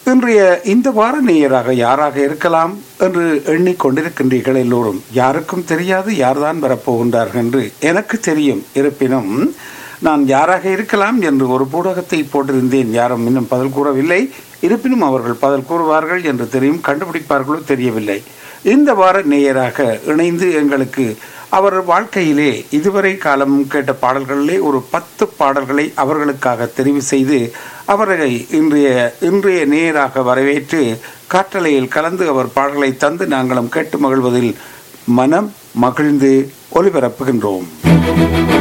இன்றைய இந்த வார நேயராக யாராக இருக்கலாம் என்று எண்ணிக்கொண்டிருக்கின்றீர்கள் எல்லோரும் யாருக்கும் தெரியாது யார்தான் வரப்போகின்றார்கள் என்று எனக்கு தெரியும் இருப்பினும் நான் யாராக இருக்கலாம் என்று ஒரு பூடகத்தை போட்டிருந்தேன் யாரும் இன்னும் பதில் கூறவில்லை இருப்பினும் அவர்கள் பதில் கூறுவார்கள் என்று தெரியும் கண்டுபிடிப்பார்களோ தெரியவில்லை இந்த வார நேயராக இணைந்து எங்களுக்கு அவர் வாழ்க்கையிலே இதுவரை காலம் கேட்ட பாடல்களிலே ஒரு பத்து பாடல்களை அவர்களுக்காக தெரிவு செய்து அவர்களை இன்றைய இன்றைய நேயராக வரவேற்று காற்றலையில் கலந்து அவர் பாடல்களை தந்து நாங்களும் கேட்டு மகிழ்வதில் மனம் மகிழ்ந்து ஒலிபரப்புகின்றோம்